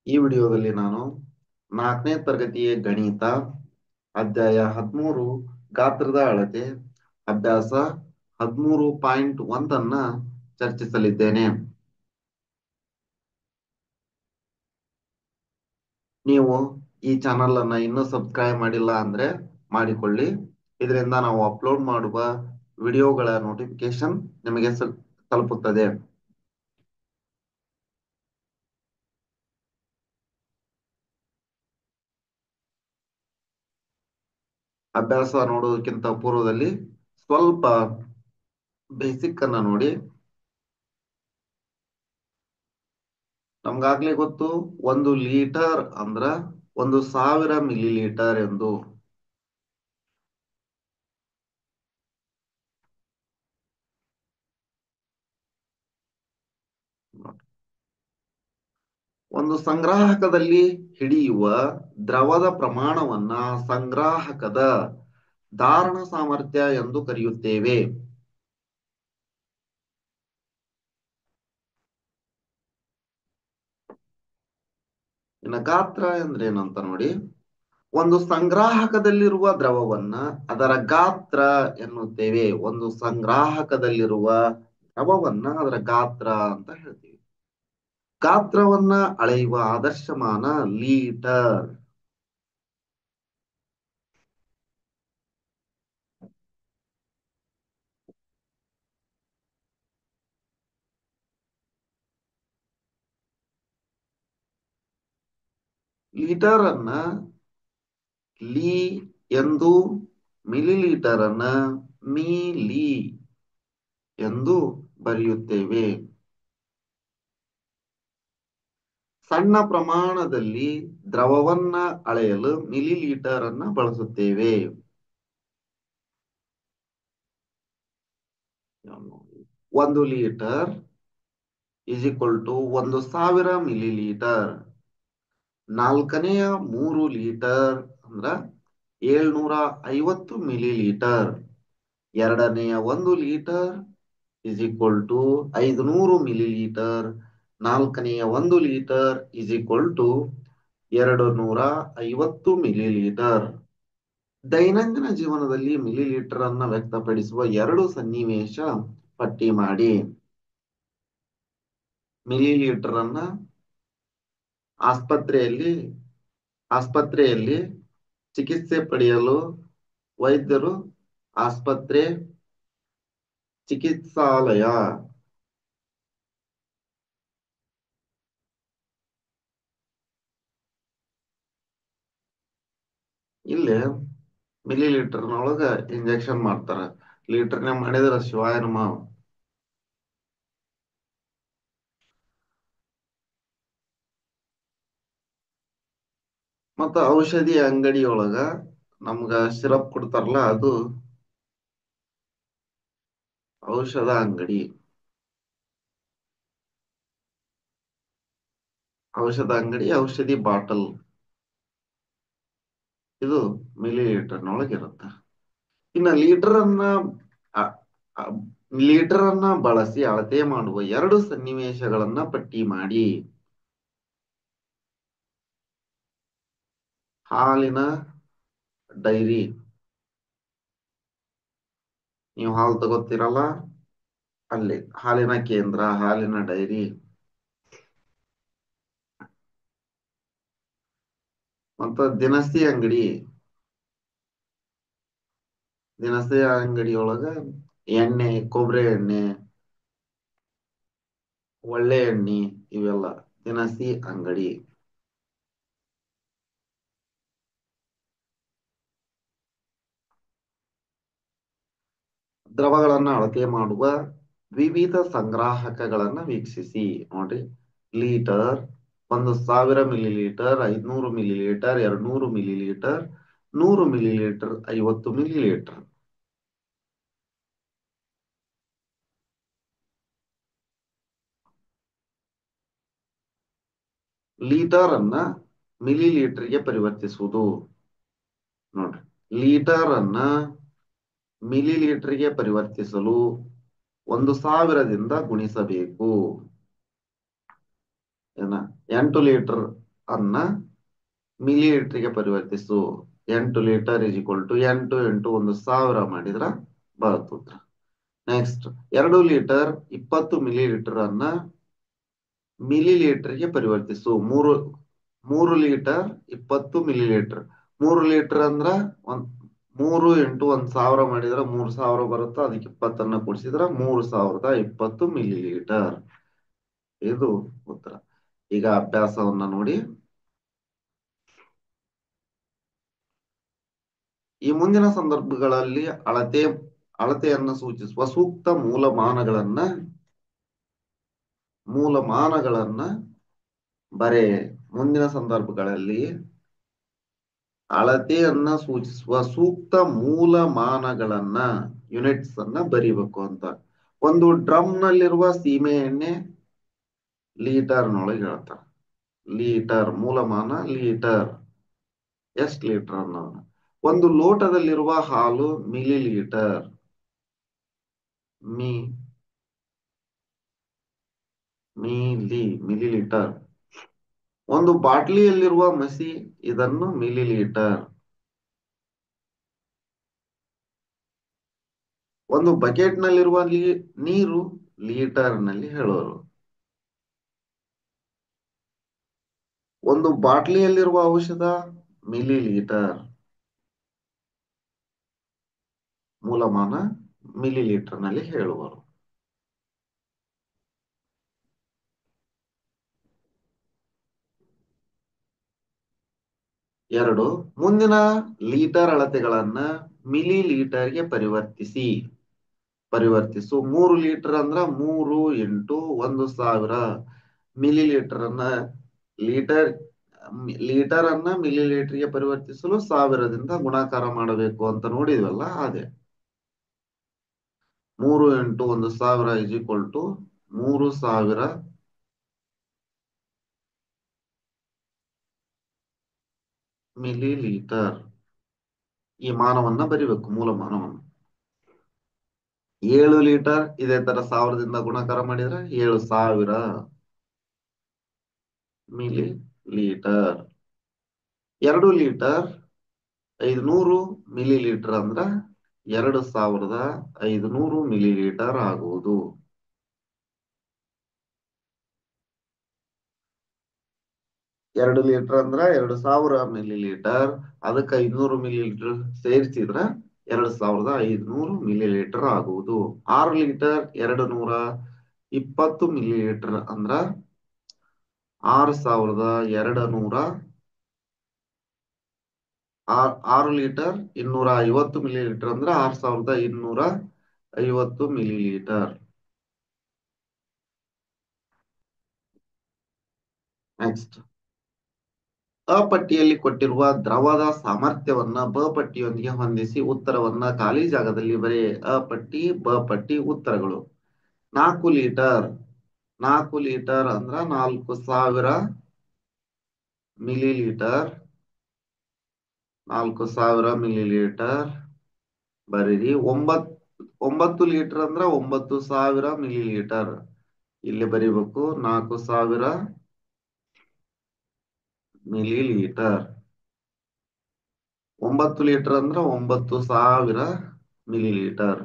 ಈ ವಿಡಿಯೋದಲ್ಲಿ ನಾನು ನಾಲ್ಕನೇ ತರಗತಿಯ ಗಣಿತ ಅಧ್ಯಾಯ ಹದಿಮೂರು ಗಾತ್ರದ ಅಳತೆ ಅಭ್ಯಾಸ ಹದಿಮೂರು ಪಾಯಿಂಟ್ ಒಂದನ್ನ ಚರ್ಚಿಸಲಿದ್ದೇನೆ ನೀವು ಈ ಚಾನಲ್ ಅನ್ನ ಇನ್ನೂ ಸಬ್ಸ್ಕ್ರೈಬ್ ಮಾಡಿಲ್ಲ ಅಂದ್ರೆ ಮಾಡಿಕೊಳ್ಳಿ ಇದರಿಂದ ನಾವು ಅಪ್ಲೋಡ್ ಮಾಡುವ ವಿಡಿಯೋಗಳ ನೋಟಿಫಿಕೇಶನ್ ನಿಮಗೆ ಸ- ತಲುಪುತ್ತದೆ ಅಭ್ಯಾಸ ನೋಡೋದಕ್ಕಿಂತ ಪೂರ್ವದಲ್ಲಿ ಸ್ವಲ್ಪ ಬೇಸಿಕ್ ಅನ್ನ ನೋಡಿ ನಮ್ಗಾಗ್ಲೇ ಗೊತ್ತು ಒಂದು ಲೀಟರ್ ಅಂದ್ರ ಒಂದು ಸಾವಿರ ಮಿಲಿ ಲೀಟರ್ ಎಂದು ಒಂದು ಸಂಗ್ರಾಹಕದಲ್ಲಿ ಹಿಡಿಯುವ ದ್ರವದ ಪ್ರಮಾಣವನ್ನ ಸಂಗ್ರಾಹಕದ ಧಾರಣ ಸಾಮರ್ಥ್ಯ ಎಂದು ಕರೆಯುತ್ತೇವೆ ಇನ್ನು ಗಾತ್ರ ಅಂದ್ರೆ ಏನಂತ ನೋಡಿ ಒಂದು ಸಂಗ್ರಾಹಕದಲ್ಲಿರುವ ದ್ರವವನ್ನ ಅದರ ಗಾತ್ರ ಎನ್ನುತ್ತೇವೆ ಒಂದು ಸಂಗ್ರಾಹಕದಲ್ಲಿರುವ ದ್ರವವನ್ನ ಅದರ ಗಾತ್ರ ಅಂತ ಹೇಳ್ತೀವಿ ಗಾತ್ರವನ್ನ ಅಳೆಯುವ ಆದರ್ಶಮಾನ ಲೀಟರ್ ಲೀಟರ್ ಅನ್ನ ಲೀ ಎಂದು ಮಿಲಿಲೀಟರ್ ಅನ್ನ ಮಿಲಿ ಎಂದು ಬರೆಯುತ್ತೇವೆ ಸಣ್ಣ ಪ್ರಮಾಣದಲ್ಲಿ ದ್ರವವನ್ನ ಅಳೆಯಲು ಮಿಲಿಲೀಟರ್ ಅನ್ನ ಬಳಸುತ್ತೇವೆ ಒಂದು ಲೀಟರ್ ಇಸ್ ಈಕ್ವಲ್ ಟು ಒಂದು ಸಾವಿರ ಮಿಲಿ ಲೀಟರ್ ನಾಲ್ಕನೆಯ ಮೂರು ಲೀಟರ್ ಅಂದ್ರ ಏಳ್ನೂರ ಐವತ್ತು ಮಿಲಿ ಲೀಟರ್ ಎರಡನೆಯ ಒಂದು ಲೀಟರ್ ಇಸ್ ಈಕ್ವಲ್ ಟು ಐದುನೂರು ಮಿಲಿ ಲೀಟರ್ ನಾಲ್ಕನೆಯ ಒಂದು ಲೀಟರ್ ಇಸ್ ಈಕ್ವಲ್ ಟು ಎರಡು ನೂರ ಐವತ್ತು ಮಿಲಿ ಲೀಟರ್ ದೈನಂದಿನ ಜೀವನದಲ್ಲಿ ಮಿಲಿ ಲೀಟರ್ ಅನ್ನ ವ್ಯಕ್ತಪಡಿಸುವ ಎರಡು ಸನ್ನಿವೇಶ ಪಟ್ಟಿ ಮಾಡಿ ಮಿಲಿ ಲೀಟರ್ ಅನ್ನ ಆಸ್ಪತ್ರೆಯಲ್ಲಿ ಆಸ್ಪತ್ರೆಯಲ್ಲಿ ಚಿಕಿತ್ಸೆ ಪಡೆಯಲು ವೈದ್ಯರು ಆಸ್ಪತ್ರೆ ಚಿಕಿತ್ಸಾಲಯ ಇಲ್ಲಿ ಮಿಲಿ ಲೀಟರ್ನೊಳಗ ಇಂಜೆಕ್ಷನ್ ಮಾಡ್ತಾರ ಲೀಟರ್ನ ಮಾಡಿದ್ರ ಶಿವಾಯ ನಮ ಮತ್ತ ಔಷಧಿ ಅಂಗಡಿಯೊಳಗ ನಮ್ಗ ಸಿರಪ್ ಕೊಡ್ತಾರಲ್ಲ ಅದು ಔಷಧ ಅಂಗಡಿ ಔಷಧ ಅಂಗಡಿ ಔಷಧಿ ಬಾಟಲ್ ಇದು ಮಿಲಿ ಲೀಟರ್ನೊಳಗೆ ಇರುತ್ತೆ ಇನ್ನ ಲೀಟರ್ ಅನ್ನ ಲೀಟರ್ ಅನ್ನ ಬಳಸಿ ಅಳತೆ ಮಾಡುವ ಎರಡು ಸನ್ನಿವೇಶಗಳನ್ನ ಪಟ್ಟಿ ಮಾಡಿ ಹಾಲಿನ ಡೈರಿ ನೀವು ಹಾಲು ತಗೋತೀರಲ್ಲ ಅಲ್ಲಿ ಹಾಲಿನ ಕೇಂದ್ರ ಹಾಲಿನ ಡೈರಿ ಮತ್ತ ದಿನಸಿ ಅಂಗಡಿ ದಿನಸಿ ಅಂಗಡಿಯೊಳಗ ಎಣ್ಣೆ ಕೊಬ್ಬರಿ ಎಣ್ಣೆ ಒಳ್ಳೆ ಎಣ್ಣೆ ಇವೆಲ್ಲ ದಿನಸಿ ಅಂಗಡಿ ದ್ರವಗಳನ್ನ ಅಳತೆ ಮಾಡುವ ವಿವಿಧ ಸಂಗ್ರಾಹಕಗಳನ್ನ ವೀಕ್ಷಿಸಿ ನೋಡ್ರಿ ಲೀಟರ್ ಒಂದು ಸಾವಿರ ಮಿಲಿ ಲೀಟರ್ ಐದ್ನೂರು ಮಿಲಿ ಲೀಟರ್ ಎರಡ್ನೂರು ಮಿಲಿ ಲೀಟರ್ ನೂರು ಮಿಲಿ ಲೀಟರ್ ಐವತ್ತು ಮಿಲಿ ಲೀಟರ್ ಲೀಟರ್ ಅನ್ನ ಮಿಲಿ ಲೀಟರ್ಗೆ ಪರಿವರ್ತಿಸುವುದು ನೋಡ್ರಿ ಲೀಟರ್ ಅನ್ನ ಮಿಲಿ ಲೀಟರ್ಗೆ ಪರಿವರ್ತಿಸಲು ಒಂದು ಸಾವಿರದಿಂದ ಗುಣಿಸಬೇಕು ಏನ ಎಂಟು ಲೀಟರ್ ಅನ್ನ ಮಿಲಿಲೀಟರ್ಗೆ ಪರಿವರ್ತಿಸು ಎಂಟು ಲೀಟರ್ ಇಸ್ ಈಕ್ವಲ್ ಟು ಎಂಟು ಎಂಟು ಒಂದು ಸಾವಿರ ಮಾಡಿದ್ರ ಬರುತ್ತೆ ಉತ್ತರ ನೆಕ್ಸ್ಟ್ ಎರಡು ಲೀಟರ್ ಇಪ್ಪತ್ತು ಮಿಲಿ ಲೀಟರ್ ಅನ್ನ ಮಿಲಿ ಲೀಟರ್ಗೆ ಪರಿವರ್ತಿಸು ಮೂರು ಮೂರು ಲೀಟರ್ ಇಪ್ಪತ್ತು ಮಿಲಿ ಲೀಟರ್ ಮೂರು ಲೀಟರ್ ಅಂದ್ರ ಒಂದ್ ಮೂರು ಇಂಟು ಒಂದ್ ಸಾವಿರ ಮಾಡಿದ್ರ ಮೂರ್ ಸಾವಿರ ಬರುತ್ತ ಅದಕ್ಕೆ ಇಪ್ಪತ್ತನ್ನ ಕೂಡಿಸಿದ್ರ ಮೂರು ಸಾವಿರದ ಇಪ್ಪತ್ತು ಮಿಲಿ ಲೀಟರ್ ಇದು ಉತ್ತರ ಈಗ ಅಭ್ಯಾಸವನ್ನ ನೋಡಿ ಈ ಮುಂದಿನ ಸಂದರ್ಭಗಳಲ್ಲಿ ಅಳತೆ ಅಳತೆಯನ್ನು ಸೂಚಿಸುವ ಸೂಕ್ತ ಮೂಲಮಾನಗಳನ್ನ ಮೂಲಮಾನಗಳನ್ನ ಬರೆ ಮುಂದಿನ ಸಂದರ್ಭಗಳಲ್ಲಿ ಅಳತೆಯನ್ನ ಸೂಚಿಸುವ ಸೂಕ್ತ ಮೂಲಮಾನಗಳನ್ನ ಯೂನಿಟ್ಸ್ ಅನ್ನ ಬರಿಬೇಕು ಅಂತ ಒಂದು ಡ್ರಮ್ ನಲ್ಲಿರುವ ಸೀಮೆ ಎಣ್ಣೆ ಲೀಟರ್ನೊಳಗೆ ಹೇಳ್ತಾರ ಲೀಟರ್ ಮೂಲಮಾನ ಲೀಟರ್ ಎಷ್ಟ್ ಲೀಟರ್ ಅನ್ನೋದು ಒಂದು ಲೋಟದಲ್ಲಿರುವ ಹಾಲು ಮಿಲಿ ಲೀಟರ್ ಮಿ ಮಿಲಿ ಮಿಲಿ ಲೀಟರ್ ಒಂದು ಬಾಟ್ಲಿಯಲ್ಲಿರುವ ಮಸಿ ಇದನ್ನು ಮಿಲಿ ಲೀಟರ್ ಒಂದು ಬಕೆಟ್ ನಲ್ಲಿರುವ ನೀರು ಲೀಟರ್ ನಲ್ಲಿ ಹೇಳೋರು ಒಂದು ಬಾಟ್ಲಿಯಲ್ಲಿರುವ ಔಷಧ ಮಿಲಿ ಲೀಟರ್ ಮೂಲಮಾನ ಮಿಲಿ ಲೀಟರ್ ನಲ್ಲಿ ಹೇಳುವರು ಎರಡು ಮುಂದಿನ ಲೀಟರ್ ಅಳತೆಗಳನ್ನ ಮಿಲಿ ಲೀಟರ್ಗೆ ಪರಿವರ್ತಿಸಿ ಪರಿವರ್ತಿಸು ಮೂರು ಲೀಟರ್ ಅಂದ್ರ ಮೂರು ಇಂಟು ಒಂದು ಸಾವಿರ ಮಿಲಿ ಲೀಟರ್ ಅನ್ನ ಲೀಟರ್ ಲೀಟರ್ ಅನ್ನ ಮಿಲಿ ಲೀಟರ್ಗೆ ಪರಿವರ್ತಿಸಲು ಸಾವಿರದಿಂದ ಗುಣಾಕಾರ ಮಾಡಬೇಕು ಅಂತ ನೋಡಿದ್ವಲ್ಲ ಅದೇ ಮೂರು ಇಂಟು ಒಂದು ಸಾವಿರ ಇಸ್ ಈಕ್ವಲ್ ಟು ಮೂರು ಸಾವಿರ ಮಿಲಿ ಲೀಟರ್ ಈ ಮಾನವನ್ನ ಬರಿಬೇಕು ಮೂಲ ಮಾನವನ್ನ ಏಳು ಲೀಟರ್ ಇದೇ ತರ ಸಾವಿರದಿಂದ ಗುಣಾಕಾರ ಮಾಡಿದ್ರೆ ಏಳು ಸಾವಿರ ಮಿಲಿ ಲೀಟರ್ ಎರಡು ಲೀಟರ್ ಐದುನೂರು ಮಿಲಿ ಲೀಟರ್ ಅಂದ್ರ ಎರಡು ಸಾವಿರದ ಐದುನೂರು ಮಿಲಿ ಲೀಟರ್ ಆಗುವುದು ಎರಡು ಲೀಟರ್ ಅಂದ್ರ ಎರಡು ಸಾವಿರ ಮಿಲಿ ಲೀಟರ್ ಅದಕ್ಕೆ ಐದ್ನೂರು ಮಿಲಿ ಲೀಟರ್ ಸೇರಿಸಿದ್ರ ಎರಡ್ ಸಾವಿರದ ಐದ್ನೂರು ಮಿಲಿ ಲೀಟರ್ ಆಗುವುದು ಆರು ಲೀಟರ್ ಎರಡು ನೂರ ಇಪ್ಪತ್ತು ಮಿಲಿ ಲೀಟರ್ ಅಂದ್ರ ಆರು ಸಾವಿರದ ಎರಡು ನೂರ ಆರು ಲೀಟರ್ ಇನ್ನೂರ ಐವತ್ತು ಮಿಲಿ ಲೀಟರ್ ಅಂದ್ರ ಆರ್ ಸಾವಿರದ ಇನ್ನೂರ ಐವತ್ತು ಮಿಲಿ ಲೀಟರ್ ನೆಕ್ಸ್ಟ್ ಅ ಪಟ್ಟಿಯಲ್ಲಿ ಕೊಟ್ಟಿರುವ ದ್ರವದ ಸಾಮರ್ಥ್ಯವನ್ನ ಬ ಪಟ್ಟಿಯೊಂದಿಗೆ ಹೊಂದಿಸಿ ಉತ್ತರವನ್ನ ಖಾಲಿ ಜಾಗದಲ್ಲಿ ಬರೆ ಅ ಪಟ್ಟಿ ಬ ಪಟ್ಟಿ ಉತ್ತರಗಳು ನಾಲ್ಕು ಲೀಟರ್ ನಾಲ್ಕು ಲೀಟರ್ ಅಂದ್ರ ನಾಲ್ಕು ಸಾವಿರ ಮಿಲಿ ಲೀಟರ್ ನಾಲ್ಕು ಸಾವಿರ ಮಿಲಿ ಲೀಟರ್ ಬರೀರಿ ಒಂಬತ್ ಒಂಬತ್ತು ಲೀಟರ್ ಅಂದ್ರ ಒಂಬತ್ತು ಸಾವಿರ ಮಿಲಿ ಲೀಟರ್ ಇಲ್ಲಿ ಬರೀಬೇಕು ನಾಲ್ಕು ಸಾವಿರ ಮಿಲಿ ಲೀಟರ್ ಒಂಬತ್ತು ಲೀಟರ್ ಅಂದ್ರ ಒಂಬತ್ತು ಸಾವಿರ ಮಿಲಿ ಲೀಟರ್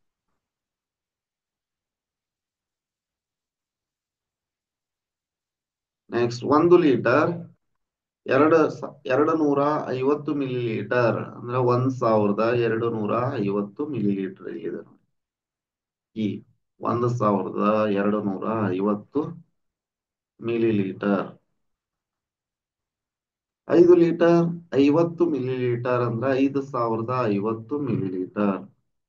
ನೆಕ್ಸ್ಟ್ ಒಂದು ಲೀಟರ್ ಎರಡು ಎರಡು ನೂರ ಐವತ್ತು ಮಿಲಿ ಲೀಟರ್ ಅಂದ್ರೆ ಒಂದ್ ಸಾವಿರದ ಎರಡು ನೂರ ಐವತ್ತು ಮಿಲಿ ಲೀಟರ್ ಇಲ್ಲಿದೆ ನೋಡಿ ಈ ಒಂದು ಸಾವಿರದ ಎರಡು ನೂರ ಐವತ್ತು ಮಿಲಿ ಲೀಟರ್ ಐದು ಲೀಟರ್ ಐವತ್ತು ಮಿಲಿ ಲೀಟರ್ ಅಂದ್ರೆ ಐದು ಸಾವಿರದ ಐವತ್ತು ಮಿಲಿ ಲೀಟರ್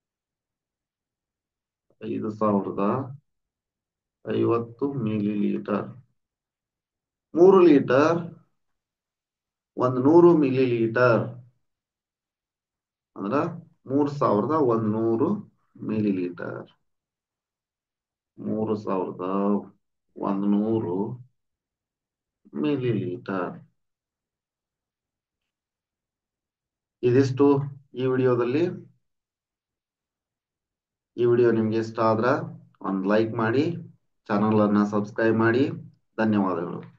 ಐದು ಸಾವಿರದ ಐವತ್ತು ಮಿಲಿ ಲೀಟರ್ ಮೂರು ಲೀಟರ್ ಒಂದ್ ನೂರು ಮಿಲಿ ಲೀಟರ್ ಅಂದ್ರ ಮೂರ್ ಸಾವಿರದ ಒಂದ್ ನೂರು ಮಿಲಿ ಲೀಟರ್ ಮೂರು ಸಾವಿರದ ಒಂದ್ ನೂರು ಮಿಲಿ ಲೀಟರ್ ಇದಿಷ್ಟು ಈ ವಿಡಿಯೋದಲ್ಲಿ ಈ ವಿಡಿಯೋ ನಿಮ್ಗೆ ಇಷ್ಟ ಆದ್ರ ಒಂದ್ ಲೈಕ್ ಮಾಡಿ ಚಾನಲ್ ಅನ್ನ ಸಬ್ಸ್ಕ್ರೈಬ್ ಮಾಡಿ ಧನ್ಯವಾದಗಳು